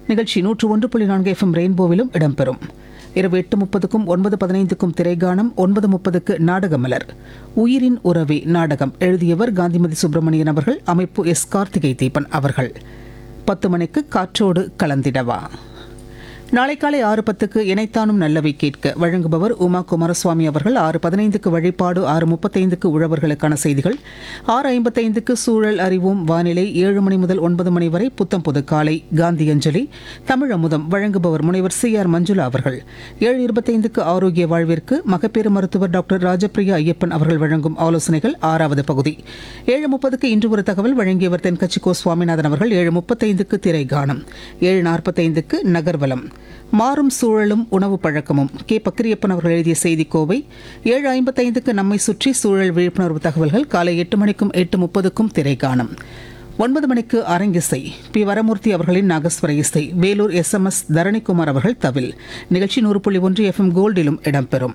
நிகழ்ச்சி நூற்று ஒன்று புள்ளி நான்கு எஃப்எம் ரெயின்போவிலும் இடம்பெறும் இரவு எட்டு முப்பதுக்கும் ஒன்பது பதினைந்துக்கும் திரைகானம் ஒன்பது முப்பதுக்கு நாடகமலர் உயிரின் உறவே நாடகம் எழுதியவர் காந்திமதி சுப்பிரமணியன் அவர்கள் அமைப்பு எஸ் கார்த்திகை தீபன் அவர்கள் பத்து மணிக்கு காற்றோடு கலந்திடவா நாளை காலை ஆறு பத்துக்கு இணைத்தானும் நல்லவை கேட்க வழங்குபவர் உமா குமாரசுவாமி அவர்கள் ஆறு பதினைந்துக்கு வழிபாடு ஆறு முப்பத்தைந்துக்கு உழவர்களுக்கான செய்திகள் ஆறு ஐம்பத்தைந்துக்கு சூழல் அறிவோம் வானிலை ஏழு மணி முதல் ஒன்பது மணி வரை புத்தம் புது காலை காந்தி அஞ்சலி தமிழ் அமுதம் வழங்குபவர் முனைவர் சி ஆர் மஞ்சுளா அவர்கள் ஏழு இருபத்தைந்துக்கு ஆரோக்கிய வாழ்விற்கு மகப்பேறு மருத்துவர் டாக்டர் ராஜபிரியா ஐயப்பன் அவர்கள் வழங்கும் ஆலோசனைகள் ஆறாவது பகுதி ஏழு முப்பதுக்கு இன்று ஒரு தகவல் வழங்கியவர் தென்கட்சி கோ சுவாமிநாதன் அவர்கள் ஏழு முப்பத்தைந்துக்கு திரை கானம் ஏழு நாற்பத்தைந்துக்கு நகர்வலம் மாறும் சூழலும் உணவு பழக்கமும் கே பக்கிரியப்பன் அவர்கள் எழுதிய செய்தி கோவை ஏழு ஐம்பத்தைந்துக்கு நம்மை சுற்றி சூழல் விழிப்புணர்வு தகவல்கள் காலை எட்டு மணிக்கும் எட்டு முப்பதுக்கும் திரை காணும் ஒன்பது மணிக்கு அரங்கிசை பி வரமூர்த்தி அவர்களின் நாகஸ்வர இசை வேலூர் எஸ் எம் எஸ் தரணிக்குமார் அவர்கள் தவில் நிகழ்ச்சி நூறு புள்ளி ஒன்று எஃப்எம் கோல்டிலும் இடம்பெறும்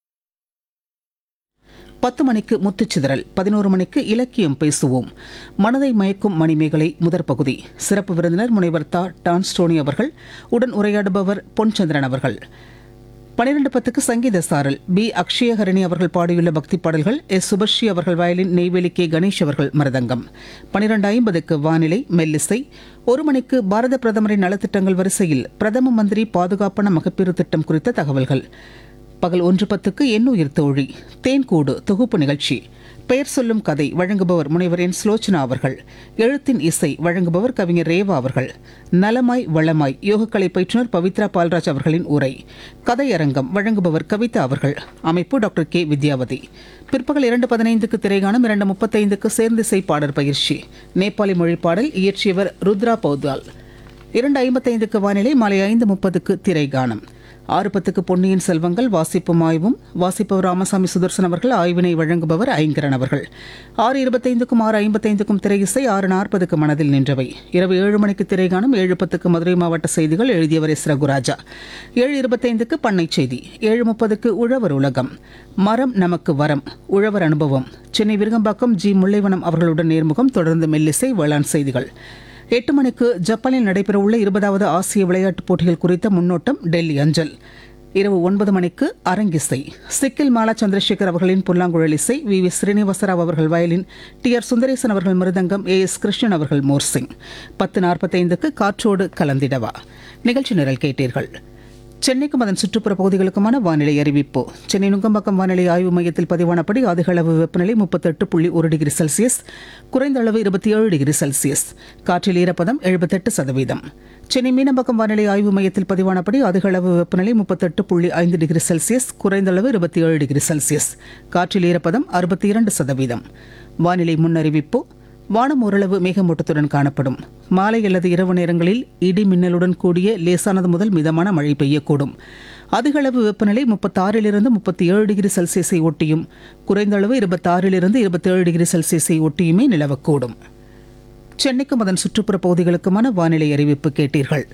பத்து மணிக்கு முத்துச்சிதறல் பதினோரு மணிக்கு இலக்கியம் பேசுவோம் மனதை மயக்கும் மணிமேகலை முதற் பகுதி சிறப்பு விருந்தினர் முனைவர் தா டான்ஸ்டோனி அவர்கள் உடன் உரையாடுபவர் பொன்சந்திரன் அவர்கள் பனிரெண்டு பத்துக்கு சங்கீத சாரல் பி அக்ஷயஹரணி அவர்கள் பாடியுள்ள பக்தி பாடல்கள் எஸ் சுபஸ்ரீ அவர்கள் வயலின் நெய்வேலி கே கணேஷ் அவர்கள் மருதங்கம் பனிரெண்டு ஐம்பதுக்கு வானிலை மெல்லிசை ஒரு மணிக்கு பாரத பிரதமரின் நலத்திட்டங்கள் வரிசையில் பிரதம மந்திரி பாதுகாப்பான மகப்பேறு திட்டம் குறித்த தகவல்கள் பகல் ஒன்று பத்துக்கு எண்ணுயிர் தோழி தேன்கூடு தொகுப்பு நிகழ்ச்சி பெயர் சொல்லும் கதை வழங்குபவர் முனைவர் என் ஸ்லோச்சனா அவர்கள் எழுத்தின் இசை வழங்குபவர் கவிஞர் ரேவா அவர்கள் நலமாய் வளமாய் யோகக்கலை பயிற்றுனர் பவித்ரா பால்ராஜ் அவர்களின் உரை கதையரங்கம் வழங்குபவர் கவிதா அவர்கள் அமைப்பு டாக்டர் கே வித்யாவதி பிற்பகல் இரண்டு பதினைந்துக்கு திரைகாணும் இரண்டு முப்பத்தைந்துக்கு சேர்ந்திசை பாடற் பயிற்சி நேபாளி மொழி பாடல் இயற்றியவர் ருத்ரா பௌதால் இரண்டு ஐம்பத்தைந்துக்கு வானிலை மாலை ஐந்து முப்பதுக்கு திரைகானம் ஆறு பத்துக்கு பொன்னியின் செல்வங்கள் வாசிப்பும் ஆய்வும் வாசிப்பவர் ராமசாமி சுதர்சன் அவர்கள் ஆய்வினை வழங்குபவர் ஐங்கரன் அவர்கள் ஆறு இருபத்தைந்துக்கும் ஆறு ஐம்பத்தைந்துக்கும் திரை இசை ஆறு நாற்பதுக்கு மனதில் நின்றவை இரவு ஏழு மணிக்கு திரைகாணும் ஏழு பத்துக்கு மதுரை மாவட்ட செய்திகள் எழுதியவர் எஸ் ரகுராஜா ஏழு இருபத்தைந்துக்கு பண்ணை செய்தி ஏழு முப்பதுக்கு உழவர் உலகம் மரம் நமக்கு வரம் உழவர் அனுபவம் சென்னை விருகம்பாக்கம் ஜி முல்லைவனம் அவர்களுடன் நேர்முகம் தொடர்ந்து மெல்லிசை வேளாண் செய்திகள் எட்டு மணிக்கு ஜப்பானில் நடைபெறவுள்ள இருபதாவது ஆசிய விளையாட்டுப் போட்டிகள் குறித்த முன்னோட்டம் டெல்லி அஞ்சல் இரவு ஒன்பது மணிக்கு அரங்கிசை சிக்கில் மாலா சந்திரசேகர் அவர்களின் புல்லாங்குழல் இசை வி வி ஸ்ரீனிவாசராவ் அவர்கள் வயலின் டி ஆர் சுந்தரேசன் அவர்கள் மிருதங்கம் ஏ எஸ் கிருஷ்ணன் அவர்கள் மோர்சிங் பத்து நாற்பத்தைந்துக்கு காற்றோடு கலந்திடவா நிகழ்ச்சி நிரல் கேட்டீர்கள் சென்னைக்கும் அதன் சுற்றுப்புற பகுதிகளுக்குமான வானிலை அறிவிப்பு சென்னை நுங்கம்பாக்கம் வானிலை ஆய்வு மையத்தில் பதிவானபடி அதிகளவு வெப்பநிலை முப்பத்தெட்டு புள்ளி ஒரு டிகிரி செல்சியஸ் குறைந்த அளவு இருபத்தி ஏழு டிகிரி செல்சியஸ் காற்றில் ஈரப்பதம் எழுபத்தெட்டு சதவீதம் சென்னை மீனம்பாக்கம் வானிலை ஆய்வு மையத்தில் பதிவானபடி அதிகளவு வெப்பநிலை முப்பத்தெட்டு புள்ளி ஐந்து டிகிரி செல்சியஸ் குறைந்த அளவு இருபத்தி ஏழு டிகிரி செல்சியஸ் காற்றில் ஈரப்பதம் அறுபத்தி இரண்டு சதவீதம் வானிலை முன்னறிவிப்பு வானம் ஓரளவு மேகமூட்டத்துடன் காணப்படும் மாலை அல்லது இரவு நேரங்களில் இடி மின்னலுடன் கூடிய லேசானது முதல் மிதமான மழை பெய்யக்கூடும் அதிகளவு வெப்பநிலை முப்பத்தாறிலிருந்து முப்பத்தி ஏழு டிகிரி செல்சியஸை ஒட்டியும் குறைந்த அளவு இருபத்தாறிலிருந்து இருபத்தேழு டிகிரி செல்சியஸை ஒட்டியுமே நிலவக்கூடும் சென்னைக்கும் அதன் சுற்றுப்புற பகுதிகளுக்குமான வானிலை அறிவிப்பு கேட்டீர்கள்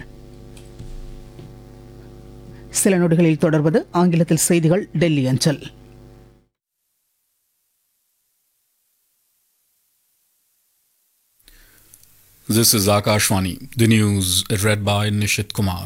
சில நொடிகளில் தொடர்வது ஆங்கிலத்தில் செய்திகள் டெல்லி அஞ்சல் This is Akashwani, the news read by Nishit Kumar.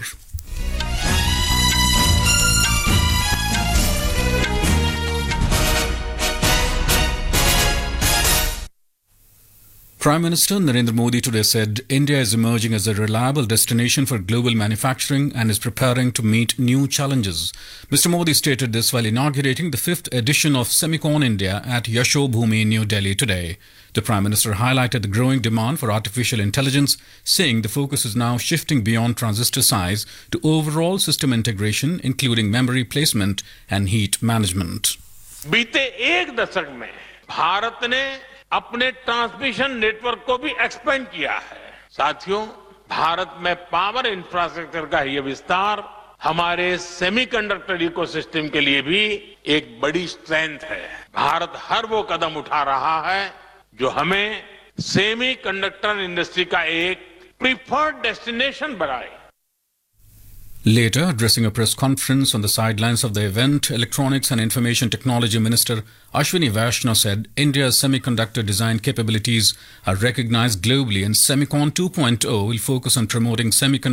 Prime Minister Narendra Modi today said India is emerging as a reliable destination for global manufacturing and is preparing to meet new challenges. Mr. Modi stated this while inaugurating the fifth edition of Semicon India at Yashobhumi, New Delhi today. The Prime Minister highlighted the growing demand for artificial intelligence, saying the focus is now shifting beyond transistor size to overall system integration, including memory placement and heat management. बीते एक दशक में भारत ने अपने transmission network को भी expand किया है साथियों भारत में पावर इंफ्रास्ट्रक्चर का ये विस्तार हमारे सेमीकंडक्टर इकोसिस्टम के लिए भी एक बड़ी स्ट्रेंथ है भारत हर वो कदम उठा रहा है जो हमें सेमीकंडक्टर इंडस्ट्री का एक प्रीफर्ड डेस्टिनेशन बनाए Later, addressing a press conference on the sidelines of the event, Electronics and Information Technology Minister Ashwini Vaishnaw said India's semiconductor design capabilities are recognized globally and Semicon 2.0 will focus on promoting semiconductor